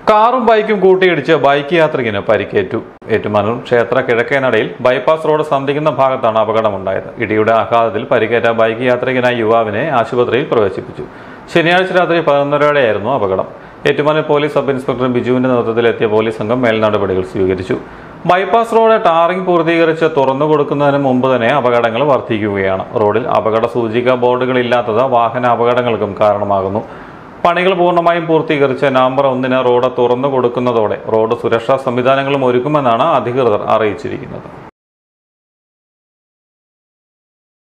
കാറും ബൈക്കും കൂട്ടിയിടിച്ച് ബൈക്ക് യാത്രികന് പരിക്കേറ്റു ഏറ്റുമാനൂർ ക്ഷേത്ര കിഴക്കേനടയിൽ ബൈപ്പാസ് റോഡ് സന്ധിക്കുന്ന ഭാഗത്താണ് അപകടമുണ്ടായത് ഇടിയുടെ ആഘാതത്തിൽ പരിക്കേറ്റ ബൈക്ക് യാത്രികനായ യുവാവിനെ ആശുപത്രിയിൽ പ്രവേശിപ്പിച്ചു ശനിയാഴ്ച രാത്രി പതിനൊന്നരയോടെയായിരുന്നു അപകടം ഏറ്റുമാനൂർ പോലീസ് സബ് ഇൻസ്പെക്ടർ ബിജുവിന്റെ നേതൃത്വത്തിൽ എത്തിയ പോലീസ് സംഘം മേൽനടപടികൾ സ്വീകരിച്ചു ബൈപ്പാസ് റോഡ് ടാറിംഗ് പൂർത്തീകരിച്ച് തുറന്നു കൊടുക്കുന്നതിന് മുമ്പ് തന്നെ അപകടങ്ങൾ വർദ്ധിക്കുകയാണ് റോഡിൽ അപകട സൂചിക ബോർഡുകൾ ഇല്ലാത്തത് വാഹന അപകടങ്ങൾക്കും കാരണമാകുന്നു പണികൾ പൂർണ്ണമായും പൂർത്തീകരിച്ച് നവംബർ ഒന്നിന് റോഡ് തുറന്നു കൊടുക്കുന്നതോടെ റോഡ് സുരക്ഷാ സംവിധാനങ്ങളും ഒരുക്കുമെന്നാണ് അധികൃതർ അറിയിച്ചിരിക്കുന്നത്